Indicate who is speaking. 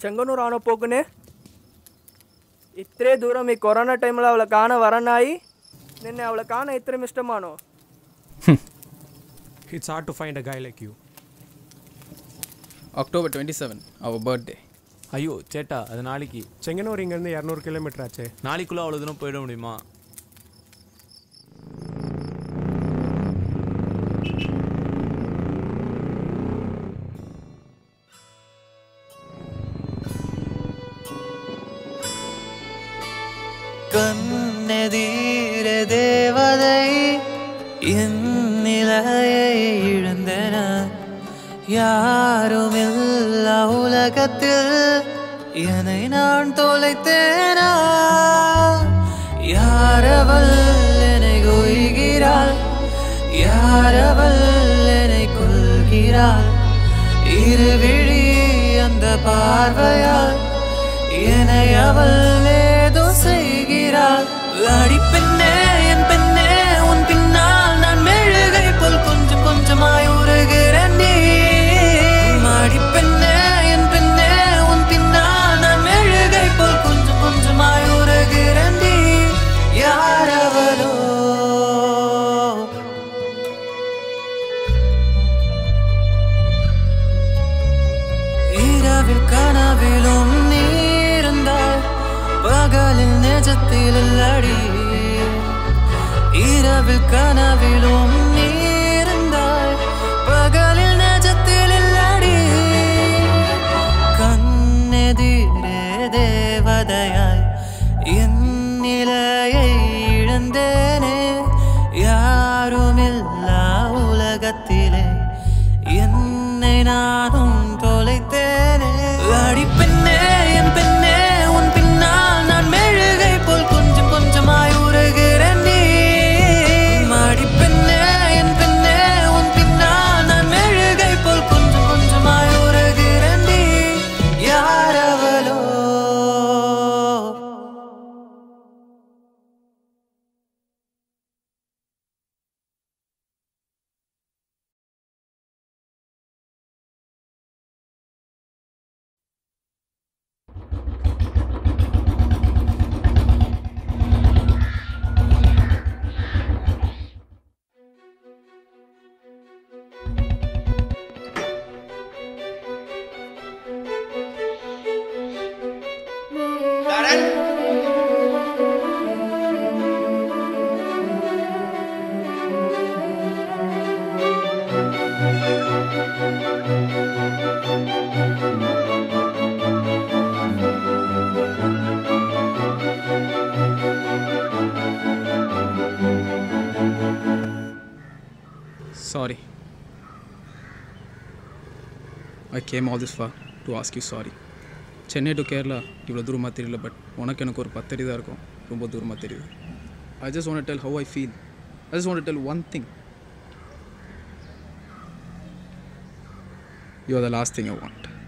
Speaker 1: చెంగనూరు పోకునే ఇత్రే దూరం ఈ కరోనా టైంలో ಅವಳ కాన వరన్నాయి నిన్ನೆ ಅವಳ కాన ఇత్రం ఇష్టమానో
Speaker 2: It's hard to find a guy like you.
Speaker 3: October twenty seven அவர் பர்த்டே
Speaker 4: ஐயோ சேட்டா அது நாளைக்கு
Speaker 2: செங்கனூர் இங்கேருந்து இரநூறு கிலோமீட்டர் ஆச்சே
Speaker 4: நாளைக்குள்ள அவ்வளோ தூரம் போயிட முடியுமா
Speaker 5: கண்ணெதீர தேவதை என் நிலையை இழந்தன யாருமில்ல உலகத்தில் என்னை நான் தொலைத்தேனா யாரவள் என்னை கொய்கிறாள் யாரவள் என்னை கொள்கிறாள் இருவிழி அந்த பார்வையால் என்னை அவள் ஏதோ செய்கிறாள் அடி பெண்ணே என் பெண்ணே உன் பின்னால் நான் மெழுகை போல் கொஞ்சம் கொஞ்சமாய் உருகிறேன் நீ அடி பெண்ணே என் பெண்ணே உன் பின்னால் நான் மெழுகை போல் கொஞ்சம் கொஞ்சமாய் உருகிறேன் நீ யாரவளோ இரவில் கனவிலும் நீ இருந்தால் பகலில் நெஜத்தில் இல்லடி இரவில் கனவிலும் நீ இருந்தால் பகலில் நெஜத்தில் இல்லடி கண்ணெதிரே தேவதையாய் என் நிலையை இழந்தேனே யாருமில்லா உலகத்திலே என்னை நானும் தொலைத்தேனே அடி பெண்ணே என் பெண்ணே உன் பின்னால் நான் மெழுகை போல் கொஞ்சம் கொஞ்சமாய் உருகிறேன் நீ அடி பெண்ணே என் பெண்ணே உன் பின்னால் நான் மெழுகை போல் கொஞ்சம் கொஞ்சமாய் உருகிறேன் நீ யாரவளோ
Speaker 3: Sorry. I came all this far to ask you sorry. Chennai to Kerala இவ்வளோ தூரமாக தெரியல பட் உனக்கு எனக்கு ஒரு பத்தடி தான் இருக்கும் ரொம்ப தூரமாக தெரியுது I just want tell how I feel I just want tell one thing you are the last thing I want